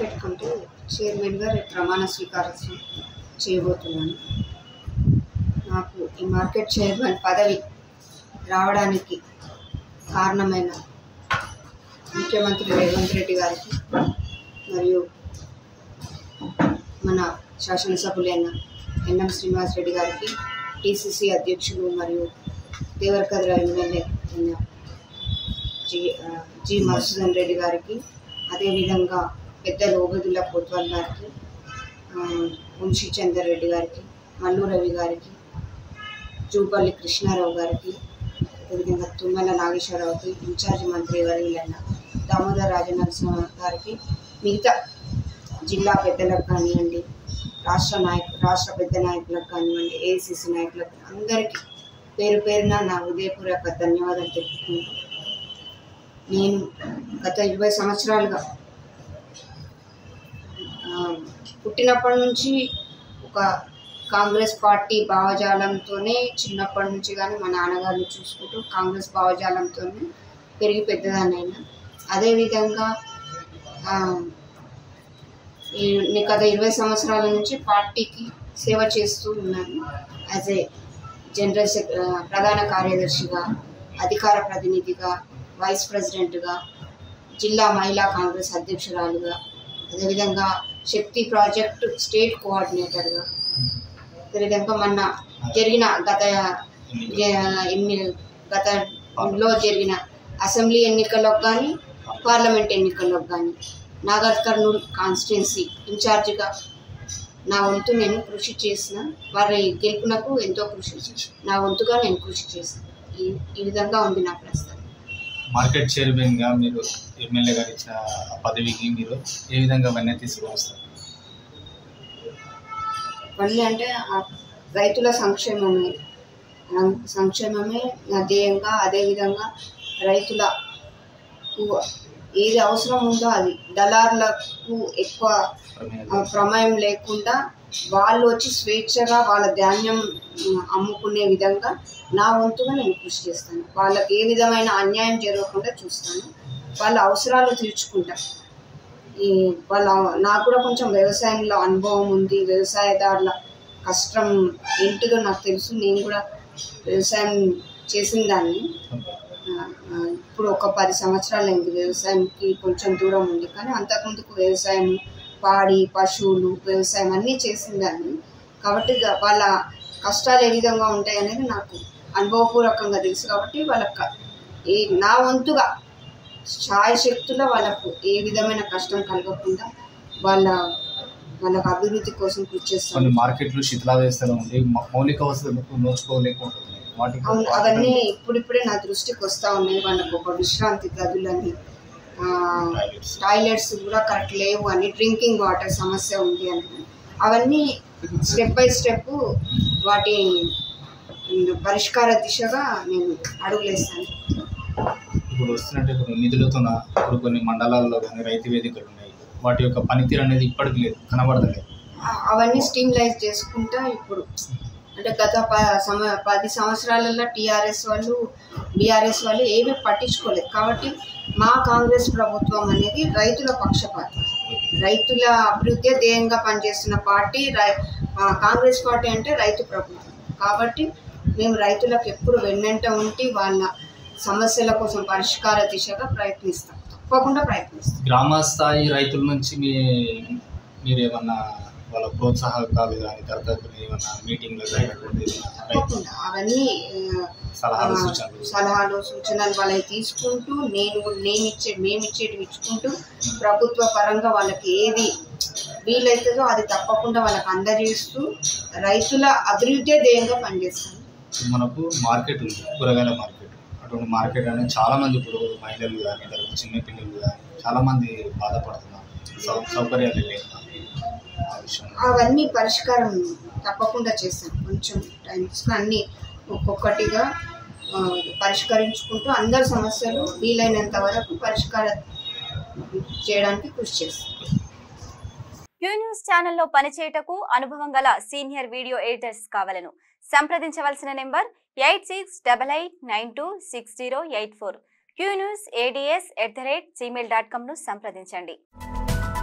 Market committee చైర్మన్గా రేపు ప్రమాణ స్వీకారం చేయబోతున్నాను నాకు ఈ మార్కెట్ చైర్మన్ పదవి రావడానికి కారణమైన ముఖ్యమంత్రి రేవంత్ రెడ్డి గారికి మరియు మన శాసనసభ్యులైన ఎన్ఎం శ్రీనివాస్ రెడ్డి గారికి టీసీసీ అధ్యక్షులు మరియు దేవరకద్ర ఎమ్మెల్యే అయిన జి ఆ, జి మధుసూదన్ రెడ్డి గారికి అదేవిధంగా పెద్దలు ఓబదుల్లా కోత్వాల్ గారికి ఆ, మున్షి చందర్ రెడ్డి గారికి మల్లు రవి గారికి జూపల్లి కృష్ణారావు గారికి అదేవిధంగా తుమ్మల నాగేశ్వరరావుకి ఇన్ఛార్జ్ మంత్రి వర్యులైన దామోదర్ రాజనరసింహ గారికి మిగతా జిల్లా పెద్దలకు కానివ్వండి రాష్ట్ర నాయకు రాష్ట్ర పెద్ద నాయకులకు కానివ్వండి ఏఐసిసి నాయకులకు అందరికీ పేరు పేరున నా హృదయపూర్వక ధన్యవాదాలు తెలుపుకుంటూ నేను గత ఇరవై సంవత్సరాలుగా ఆ, పుట్టినప్పటి నుంచి ఒక కాంగ్రెస్ పార్టీ భావజాలంతోనే చిన్నప్పటి నుంచి కానీ మా నాన్నగారిని చూసుకుంటూ కాంగ్రెస్ భావజాలంతోనే పెరిగి పెద్దదాన్నైనా అదేవిధంగా ఆ, ఈ ని- గత ఇరవై సంవత్సరాల నుంచి పార్టీకి సేవ చేస్తూ ఉన్నాను యాజ్ ఏ జనరల్ సెక్ ఆ, ప్రధాన కార్యదర్శిగా అధికార ప్రతినిధిగా వైస్ ప్రెసిడెంట్గా జిల్లా మహిళా కాంగ్రెస్ అధ్యక్షురాలుగా అదేవిధంగా శక్తి ప్రాజెక్టు స్టేట్ కోఆర్డినేటర్గా అదేవిధంగా మొన్న జరిగిన గత జ- ఎన్ని గతంలో జరిగిన అసెంబ్లీ ఎన్నికల్లో కానీ పార్లమెంట్ ఎన్నికల్లో కానీ నాగర్ కర్నూల్ కాన్స్టిట్యున్సీ ఇన్ఛార్జిగా నా వంతు నేను కృషి చేసిన వారి గెలుపునకు ఎంతో కృషి చేసి నా వంతుగా నేను కృషి చేశాను ఈ ఈ విధంగా ఉంది నా ప్రస్తుతం మార్కెట్ చైర్మన్గా మీరు ఎమ్మెల్యే గారు ఇచ్చిన ఆ పదవికి మీరు ఏ విధంగా అవన్నీ తీసుకువస్తారు మళ్ళీ అంటే ఆ రైతుల సంక్షేమమే రం- సంక్షేమమే నా ధ్యేయంగా అదేవిధంగా రైతులకు ఏది అవసరం ఉందో అది దళారులకు ఎక్కువ ఆ, ప్రమేయం లేకుండా వాళ్ళు వచ్చి స్వేచ్ఛగా వాళ్ళ ధాన్యం ఉమ్, అమ్ముకునే విధంగా నా వంతుగా నేను కృషి చేస్తాను వాళ్ళకి ఏ విధమైన అన్యాయం జరగకుండా చూస్తాను వాళ్ళ అవసరాలు తీర్చుకుంటా ఈ వాళ్ళ నాకు కూడా కొంచెం వ్యవసాయంలో అనుభవం ఉంది వ్యవసాయదారుల కష్టం ఏంటిదో నాకు తెలుసు నేను కూడా వ్యవసాయం చేసిన దాన్ని ఆ, ఆ, ఇప్పుడు ఒక పది సంవత్సరాలు అయింది వ్యవసాయంకి కొంచెం దూరం ఉంది కానీ అంతకుముందుకు వ్యవసాయం పాడి పశువులు వ్యవసాయం అన్నీ చేసిన దాన్ని కాబట్టి ఇక వాళ్ళ కష్టాలు ఏ విధంగా ఉంటాయి అనేది నాకు అనుభవపూర్వకంగా తెలుసు కాబట్టి వాళ్ళకి ఏ నా వంతుగా శక్తుల వాళ్ళకు ఏ విధమైన కష్టం కలగకుండా వాళ్ళ వాళ్ళకి అభివృద్ధి కోసం కృషి కొన్ని చేస్తాను మార్కెట్లు శిథిలావ్యవస్థలో ఉండి మౌ- మౌలిక వసతులకు నోచుకోలేకుంటున్నాయి వాటికి అవును అవన్నీ ఇప్పుడిప్పుడే నా దృష్టికి వస్తూ ఉన్నాయి వాళ్ళకు ఒక విశ్రాంతి గదులని ఆ, టాయిలెట్స్. టాయిలెట్స్ కూడా కరెక్ట్ లేవు అని డ్రింకింగ్ వాటర్ సమస్య ఉంది అని అవన్నీ స్టెప్ బై స్టెప్ వాటి పరిష్కార దిశగా నేను అడుగులేస్తాను ఇప్పుడు వస్తున్నట్టు ఇప్పుడు నిధులతో ఇప్పుడు కొన్ని మండలాల్లో కానీ రైతు వేదికలు ఉన్నాయి వాటి యొక్క పనితీరు అనేది ఇప్పటికి లేదు కనబడతలేదు ఆ- అవన్నీ స్టీమ్లైజ్ చేసుకుంటా ఇప్పుడు అంటే గత ప సమ పది సంవత్సరాలలో టీఆర్ఎస్ వాళ్ళు బీఆర్ఎస్ వాళ్ళు ఏమీ పట్టించుకోలేదు కాబట్టి మా కాంగ్రెస్ ప్రభుత్వం అనేది రైతుల పక్షపాతం రైతుల అభివృద్ధి ధ్యేయంగా పనిచేస్తున్న పార్టీ రై ఆ, కాంగ్రెస్ పార్టీ అంటే రైతు ప్రభుత్వం కాబట్టి మేము రైతులకు ఎప్పుడు వెన్నంట ఉండి వాళ్ళ సమస్యల కోసం పరిష్కార దిశగా ప్రయత్నిస్తాం తప్పకుండా ప్రయత్నిస్తాం గ్రామ స్థాయి రైతుల నుంచి మీ మీరు ఏమన్నా వాళ్ళ ప్రోత్సాహకాలు కానీ తర్వాత కొన్ని ఏమన్నా మీటింగ్లు జరిగినటువంటి రైతు తప్పకుండా అవన్నీ ఆ, సలహాలు ఆ, సూచనలు సలహాలు సూచనలు వాళ్ళకి తీసుకుంటూ నేను కూడా నేను ఇచ్చే మేము ఇచ్చేటివి ఇచ్చుకుంటూ ప్రభుత్వ పరంగా వాళ్ళకి ఏది వీలవుతుందో అది తప్పకుండా వాళ్ళకి అందజేస్తూ రైతుల అభివృద్ధి ధ్యేయంగా పనిచేస్తాను ఇప్పుడు మనకు మార్కెట్ ఉంది కూరగాయల మార్కెట్ అటువంటి మార్కెట్ అనేది చాలా మంది ఇప్పుడు మహిళలు కానీ తర్వాత చిన్న పిల్లలు కానీ చాలా మంది బాధపడుతున్నారు సౌ- సౌకర్యాలు లేక ఆ విషయంలో అవన్నీ పరిష్కారం తప్పకుండా చేస్తాను కొంచెం టైం తీసుకుని అన్నీ ఒక్కొక్కటిగా ఆ, పరిష్కరించుకుంటూ అందరి సమస్యలు వీలైనంత వరకు పరిష్కారం చేయడానికి కృషి చేస్తాను క్యూ న్యూస్ ఛానల్లో పనిచేయటకు అనుభవం గల సీనియర్ వీడియో ఎడిటర్స్ కావలను సంప్రదించవలసిన number eight six double eight nine two six zero eight four Q news ads at the rate Gmail dot కామ్ను సంప్రదించండి